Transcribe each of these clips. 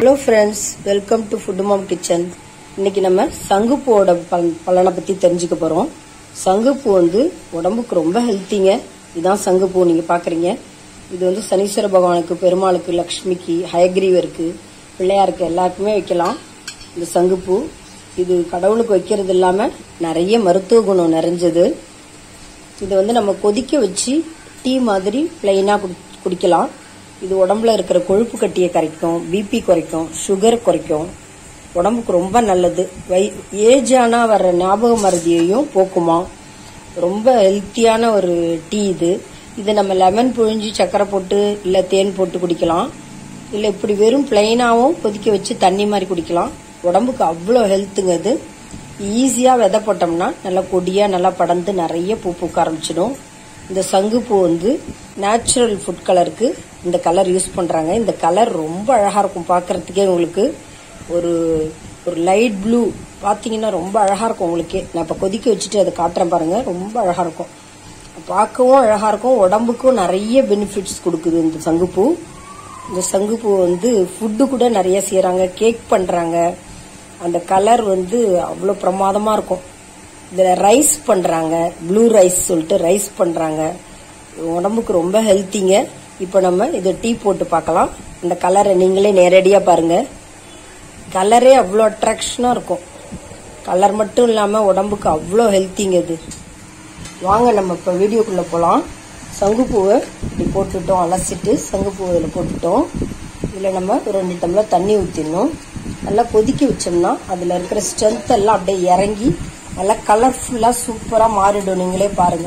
hello friends welcome to food mom kitchen இன்னைக்கு நம்ம சங்குப்பூவோட பலன் பலனை பத்தி தெரிஞ்சுக்க போறோம் சங்குப்பூ வந்து உடம்புக்கு ரொம்ப ஹெல்த்திங்க இதுதான் சங்குப்பூ நீங்க பாக்குறீங்க இது வந்து சனீஸ்வர பகவானுக்கு பெருமாளுக்கு லக்ஷ்மிக்கு ஹயக்ரீவருக்கு பிள்ளையாருக்கு எல்லாருக்குமே வைக்கலாம் இந்த சங்குப்பூ இது கடவுளுக்கு வைக்கிறது இல்லாம நிறைய மருத்துவ குணம் நிறைஞ்சது இது வந்து நம்ம கொதிக்க வச்சு டீ மாதிரி பிளெயினா குடிக்கலாம் இது உடம்புல இருக்கிற கொழுப்பு கட்டியை கரைக்கும் பிபி குறைக்கும் சுகர் குறைக்கும் உடம்புக்கு ரொம்ப நல்லது வை ஏஜ் ஆனா வர்ற ஞாபக மருதியையும் போக்குமா ரொம்ப ஹெல்த்தியான ஒரு டீ இது இது நம்ம லெமன் புழிஞ்சு சக்கரை போட்டு இல்ல தேன் போட்டு குடிக்கலாம் இல்ல இப்படி வெறும் பிளெயினாவும் கொதிக்க வச்சு தண்ணி மாதிரி குடிக்கலாம் உடம்புக்கு அவ்வளோ ஹெல்த்துங்க இது ஈஸியா விதை போட்டோம்னா நல்லா கொடியா நல்லா படர்ந்து நிறைய பூ பூக்க ஆரம்பிச்சிடும் இந்த சங்குப்பூ வந்து நேச்சுரல் ஃபுட் கலருக்கு இந்த கலர் யூஸ் பண்றாங்க இந்த கலர் ரொம்ப அழகா இருக்கும் பார்க்கறதுக்கே உங்களுக்கு ஒரு ஒரு லைட் ப்ளூ பாத்தீங்கன்னா ரொம்ப அழகா இருக்கும் உங்களுக்கே நான் இப்ப கொதிக்க வச்சுட்டு அதை காட்டுறேன் பாருங்க ரொம்ப அழகா இருக்கும் பார்க்கவும் அழகா இருக்கும் உடம்புக்கும் நிறைய பெனிஃபிட்ஸ் கொடுக்குது இந்த சங்குப்பூ இந்த சங்குப்பூ வந்து ஃபுட்டு கூட நிறைய செய்யறாங்க கேக் பண்றாங்க அந்த கலர் வந்து அவ்வளோ பிரமாதமா இருக்கும் இதுல ரைஸ் பண்றாங்க ப்ளூ ரைஸ் சொல்லிட்டு ரைஸ் பண்றாங்க உடம்புக்கு ரொம்ப ஹெல்த்திங்க இப்போ நம்ம இதை டீ போட்டு பார்க்கலாம் இந்த கலரை நீங்களே நேரடியா பாருங்க கலரே அவ்வளோ அட்ராக்ஷனா இருக்கும் கலர் மட்டும் இல்லாம உடம்புக்கு அவ்வளோ ஹெல்த்திங்க இது வாங்க நம்ம இப்போ வீடியோக்குள்ள போகலாம் சங்குப்பூவை இப்படி போட்டுட்டோம் அலசிட்டு சங்குப்பூவை இதில் போட்டுட்டோம் இதில் நம்ம ஒரு ரெண்டு டம்ளர் தண்ணி ஊற்றிடணும் நல்லா கொதிக்க வச்சோம்னா அதில் இருக்கிற ஸ்ட்ரென்த் எல்லாம் அப்படியே இறங்கி நல்லா கலர்ஃபுல்லாக சூப்பராக மாறிடும் நீங்களே பாருங்க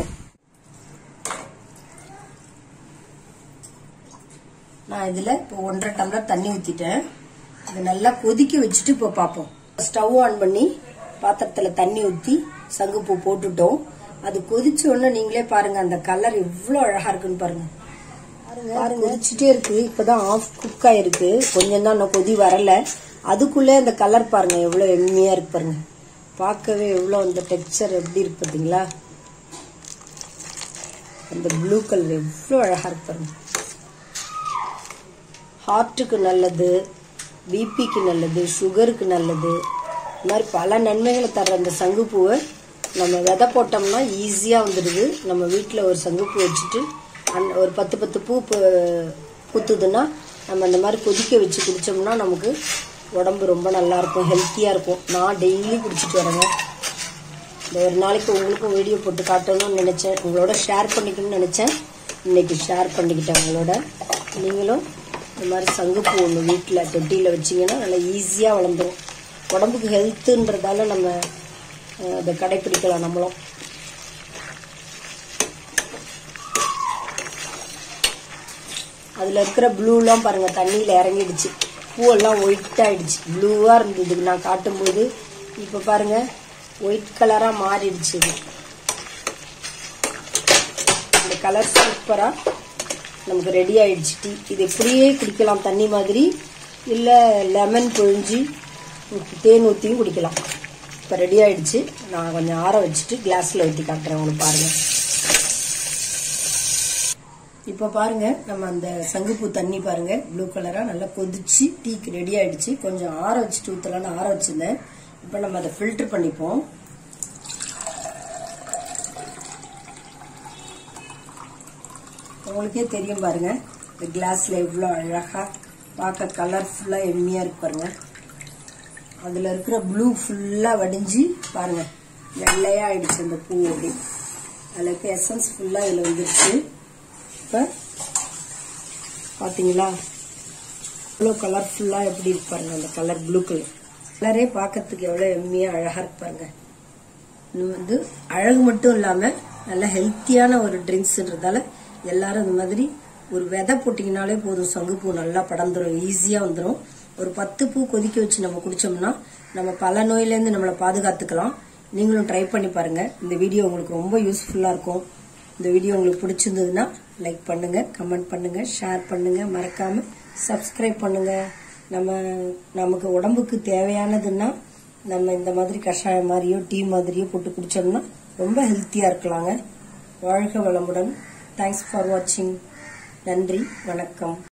நான் இதில் இப்போ ஒன்றரை டம்ளர் தண்ணி ஊற்றிட்டேன் இதை நல்லா கொதிக்க வச்சுட்டு இப்போ பார்ப்போம் ஸ்டவ் ஆன் பண்ணி பாத்திரத்தில் தண்ணி ஊற்றி சங்குப்பூ போட்டுட்டோம் அது கொதிச்ச உடனே நீங்களே பாருங்க அந்த கலர் எவ்வளோ அழகா இருக்குன்னு பாருங்க பாருங்க பாருங்க கொதிச்சுட்டே இருக்கு இப்பதான் ஆஃப் குக் ஆயிருக்கு கொஞ்சம் தான் இன்னும் கொதி வரல அதுக்குள்ளே அந்த கலர் பாருங்க எவ்வளவு எளிமையா இருக்கு பாருங்க பார்க்கவே எவ்வளவு அந்த டெக்ஸ்சர் எப்படி இருக்கு பாத்தீங்களா அந்த ப்ளூ கலர் எவ்வளோ அழகா இருக்கு பாருங்க ஹார்ட்டுக்கு நல்லது பிபிக்கு நல்லது சுகருக்கு நல்லது இந்த மாதிரி பல நன்மைகளை தர்ற அந்த சங்குப்பூவை நம்ம விதை போட்டோம்னா ஈஸியாக வந்துடுது நம்ம வீட்டில் ஒரு சங்குப்பூ வச்சுட்டு அந் ஒரு பத்து பத்து பூ பூத்துதுன்னா நம்ம இந்த மாதிரி கொதிக்க வச்சு குடித்தோம்னா நமக்கு உடம்பு ரொம்ப நல்லா இருக்கும் ஹெல்த்தியாக இருக்கும் நான் டெய்லி குடிச்சிட்டு வரேங்க இந்த ஒரு நாளைக்கு உங்களுக்கும் வீடியோ போட்டு காட்டணும்னு நினச்சேன் உங்களோட ஷேர் பண்ணிக்கணும்னு நினச்சேன் இன்னைக்கு ஷேர் பண்ணிக்கிட்டேன் உங்களோட நீங்களும் இந்த மாதிரி சங்குப்பூ ஒன்று வீட்டில் தொட்டியில் வச்சிங்கன்னா நல்லா ஈஸியாக வளர்ந்துடும் உடம்புக்கு ஹெல்த்துன்றதால நம்ம அதை கடைபிடிக்கலாம் நம்மளும் அதில் இருக்கிற ப்ளூலாம் பாருங்க தண்ணியில் இறங்கிடுச்சு பூவெல்லாம் ஒயிட் ஆயிடுச்சு ப்ளூவாக இருந்தது நான் காட்டும்போது இப்போ பாருங்க ஒயிட் கலராக மாறிடுச்சு இது இந்த கலர் சூப்பராக நமக்கு ரெடி ஆயிடுச்சு டீ இது இப்படியே குடிக்கலாம் தண்ணி மாதிரி இல்லை லெமன் பொழிஞ்சு தேன் ஊற்றியும் குடிக்கலாம் இப்போ ரெடி ஆயிடுச்சு நான் கொஞ்சம் ஆற வச்சுட்டு கிளாஸில் ஊற்றி காட்டுறேன் உங்களுக்கு பாருங்க இப்போ பாருங்க நம்ம அந்த சங்குப்பூ தண்ணி பாருங்க ப்ளூ கலராக நல்லா கொதிச்சு டீக்கு ரெடி ஆயிடுச்சு கொஞ்சம் ஆற வச்சுட்டு ஊற்றலான்னு ஆற வச்சிருந்தேன் இப்போ நம்ம அதை ஃபில்டர் பண்ணிப்போம் உங்களுக்கே தெரியும் பாருங்க இந்த கிளாஸ்ல எவ்வளோ அழகா பார்க்க கலர்ஃபுல்லா எம்மியா இருக்கு பாருங்க அதுல இருக்கிற ப்ளூ ஃபுல்லா வடிஞ்சு பாருங்க வெள்ளையா ஆயிடுச்சு அந்த பூ அப்படி அதுல இருக்க எசன்ஸ் ஃபுல்லா இதுல வந்துருச்சு இப்ப பாத்தீங்களா இவ்வளோ கலர்ஃபுல்லா எப்படி இருக்கு பாருங்க அந்த கலர் ப்ளூ கலர் கலரே பார்க்கறதுக்கு எவ்வளவு எம்மியா அழகா இருக்கு பாருங்க இன்னும் வந்து அழகு மட்டும் இல்லாம நல்ல ஹெல்த்தியான ஒரு ட்ரிங்க்ஸ்ன்றதால எல்லாரும் இந்த மாதிரி ஒரு விதை போட்டிங்கனாலே போதும் சங்குப்பூ நல்லா படர்ந்துடும் ஈஸியா வந்துடும் ஒரு பத்து பூ கொதிக்க வச்சு நம்ம குடிச்சோம்னா நம்ம பல நோயிலேருந்து நம்மளை பாதுகாத்துக்கலாம் நீங்களும் ட்ரை பண்ணி பாருங்க இந்த வீடியோ உங்களுக்கு ரொம்ப யூஸ்ஃபுல்லா இருக்கும் இந்த வீடியோ உங்களுக்கு பிடிச்சிருந்ததுன்னா லைக் பண்ணுங்க கமெண்ட் பண்ணுங்க ஷேர் பண்ணுங்க மறக்காம சப்ஸ்கிரைப் பண்ணுங்க நம்ம நமக்கு உடம்புக்கு தேவையானதுன்னா நம்ம இந்த மாதிரி கஷாயம் மாதிரியோ டீ மாதிரியோ போட்டு குடிச்சோம்னா ரொம்ப ஹெல்த்தியா இருக்கலாங்க வாழ்க வளமுடன் தேங்க்ஸ் ஃபார் வாட்சிங் நன்றி வணக்கம்